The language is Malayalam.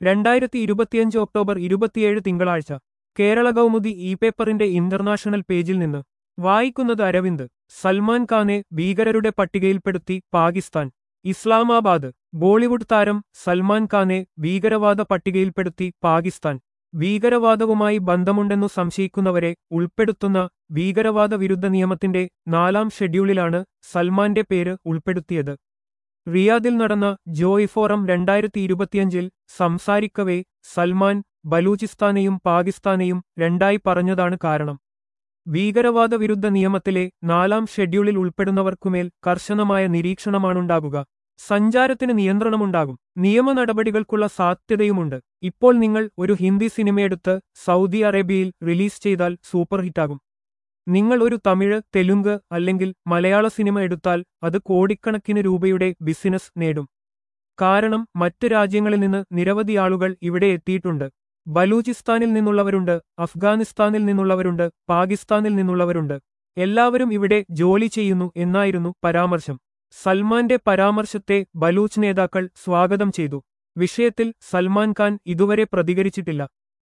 രണ്ടായിരത്തി ഇരുപത്തിയഞ്ച് ഒക്ടോബർ ഇരുപത്തിയേഴ് തിങ്കളാഴ്ച കേരള കൗമുദി ഇ പേപ്പറിന്റെ ഇന്റർനാഷണൽ പേജിൽ നിന്ന് വായിക്കുന്നത് അരവിന്ദ് സൽമാൻ ഖാനെ ഭീകരരുടെ പട്ടികയിൽപ്പെടുത്തി പാകിസ്ഥാൻ ഇസ്ലാമാബാദ് ബോളിവുഡ് താരം സൽമാൻ ഖാനെ ഭീകരവാദ പട്ടികയിൽപ്പെടുത്തി പാകിസ്ഥാൻ ഭീകരവാദവുമായി ബന്ധമുണ്ടെന്നു സംശയിക്കുന്നവരെ ഉൾപ്പെടുത്തുന്ന ഭീകരവാദ വിരുദ്ധ നിയമത്തിന്റെ നാലാം ഷെഡ്യൂളിലാണ് സൽമാന്റെ പേര് ഉൾപ്പെടുത്തിയത് റിയാദിൽ നടന്ന ജോയ് ഫോറം രണ്ടായിരത്തി ഇരുപത്തിയഞ്ചിൽ സംസാരിക്കവേ സൽമാൻ ബലൂചിസ്ഥാനെയും പാകിസ്ഥാനെയും രണ്ടായി പറഞ്ഞതാണ് കാരണം ഭീകരവാദ വിരുദ്ധ നിയമത്തിലെ നാലാം ഷെഡ്യൂളിൽ ഉൾപ്പെടുന്നവർക്കുമേൽ കർശനമായ നിരീക്ഷണമാണുണ്ടാകുക സഞ്ചാരത്തിന് നിയന്ത്രണമുണ്ടാകും നിയമ നടപടികൾക്കുള്ള സാധ്യതയുമുണ്ട് ഇപ്പോൾ നിങ്ങൾ ഒരു ഹിന്ദി സിനിമയെടുത്ത് സൗദി അറേബ്യയിൽ റിലീസ് ചെയ്താൽ സൂപ്പർ ഹിറ്റാകും നിങ്ങൾ ഒരു തമിഴ് തെലുങ്ക് അല്ലെങ്കിൽ മലയാള സിനിമ എടുത്താൽ അത് കോടിക്കണക്കിന് രൂപയുടെ ബിസിനസ് നേടും കാരണം മറ്റ് രാജ്യങ്ങളിൽ നിന്ന് നിരവധി ആളുകൾ ഇവിടെ എത്തിയിട്ടുണ്ട് ബലൂചിസ്ഥാനിൽ നിന്നുള്ളവരുണ്ട് അഫ്ഗാനിസ്ഥാനിൽ നിന്നുള്ളവരുണ്ട് പാകിസ്ഥാനിൽ നിന്നുള്ളവരുണ്ട് എല്ലാവരും ഇവിടെ ജോലി ചെയ്യുന്നു എന്നായിരുന്നു പരാമർശം സൽമാന്റെ പരാമർശത്തെ ബലൂച്ച് നേതാക്കൾ സ്വാഗതം ചെയ്തു വിഷയത്തിൽ സൽമാൻ ഖാൻ ഇതുവരെ പ്രതികരിച്ചിട്ടില്ല